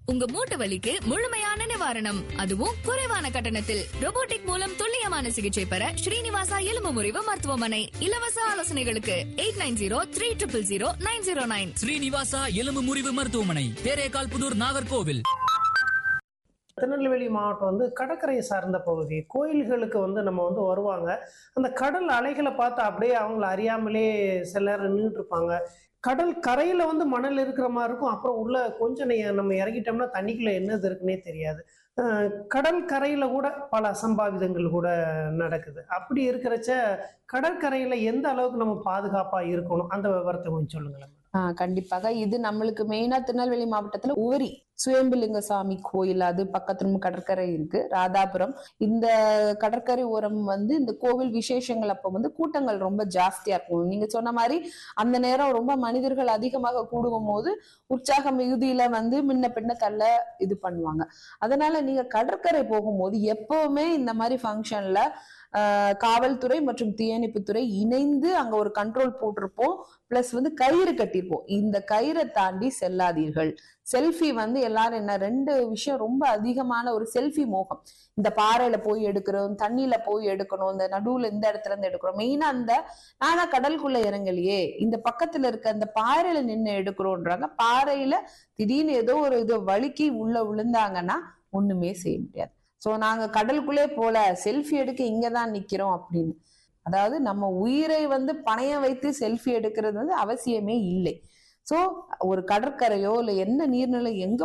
உங்க மூட்டு வலிக்கு முழுமையான நிவாரணம் அதுவும் குறைவான கட்டணத்தில் robotic மூலம் துல்லியமான சிகிச்சை பெற ஸ்ரீனிவாசா எலும்பு முறிவு மருத்துவமனை இலவச ஆலோசனைகளுக்கு eight nine zero three triple zero nine zero nine Srinivasa எலும்பு முறிவு மருத்துவமனை தேரேகால் புதூர் நாகர்கோவில் திருநெல்வேலி மாவட்டம் வந்து கடற்கரையை சார்ந்த பகுதி கோயில்களுக்கு வந்து நம்ம வந்து வருவாங்க அந்த கடல் அலைகளை பார்த்து அப்படியே அவங்கள அறியாமலே சில நேரம் நின்றுட்டு இருப்பாங்க கடல் கரையில் வந்து மணல் இருக்கிற மாதிரி இருக்கும் அப்புறம் உள்ள கொஞ்சம் நெ- நம்ம இறங்கிட்டோம்னா தண்ணிக்குள்ள என்னது இருக்குன்னே தெரியாது அஹ் கடல் கரையில் கூட பல அசம்பாவிதங்கள் கூட நடக்குது அப்படி இருக்கிறச்ச கடற்கரையில் எந்த அளவுக்கு நம்ம பாதுகாப்பாக இருக்கணும் அந்த விவரத்தை கொஞ்சம் சொல்லுங்களேன் ஆ, கண்டிப்பாக இது நம்மளுக்கு மெயினா திருநெல்வேலி மாவட்டத்துல உவரி சுயம்புலிங்க சாமி கோயில் அது பக்கத்துல கடற்கரை இருக்கு ராதாபுரம் இந்த கடற்கரை ஓரம் வந்து இந்த கோவில் விசேஷங்கள் அப்ப வந்து கூட்டங்கள் ரொம்ப ஜாஸ்தியா இருக்கும் நீங்க சொன்ன மாதிரி அந்த நேரம் ரொம்ப மனிதர்கள் அதிகமாக கூடுகும் போது உற்சாக மிகுதியில வந்து முன்ன பின்ன தள்ள இது பண்ணுவாங்க அதனால நீங்க கடற்கரை போகும்போது எப்பவுமே இந்த மாதிரி ஃபங்க்ஷன்ல காவல்துறை மற்றும் தீயணைப்புத்துறை இணைந்து அங்க ஒரு கண்ட்ரோல் போட்டிருப்போம் பிளஸ் வந்து கயிறு கட்டியிருப்போம் இந்த கயிறை தாண்டி செல்லாதீர்கள் செல்ஃபி வந்து எல்லாரும் என்ன ரெண்டு விஷயம் ரொம்ப அதிகமான ஒரு செல்ஃபி மோகம் இந்த பாறையில போய் எடுக்கிறோம் தண்ணியில போய் எடுக்கணும் இந்த நடுவுல இந்த இடத்துல இருந்து எடுக்கிறோம் மெயினா அந்த நானா கடலுக்குள்ள இறங்கலையே இந்த பக்கத்துல இருக்க அந்த பாறையில நின்று எடுக்கிறோன்றாங்க பாறையில திடீர்னு ஏதோ ஒரு இது வழுக்கி உள்ள விழுந்தாங்கன்னா ஒண்ணுமே செய்ய முடியாது சோ நாங்க கடலுக்குள்ளே போல செல்ஃபி எடுக்க இங்கதான் நிக்கிறோம் அப்படின்னு அதாவது நம்ம உயிரை வந்து பணையம் வைத்து செல்ஃபி எடுக்கிறது வந்து அவசியமே இல்லை சோ ஒரு கடற்கரையோ இல்ல என்ன நீர்நிலை எங்க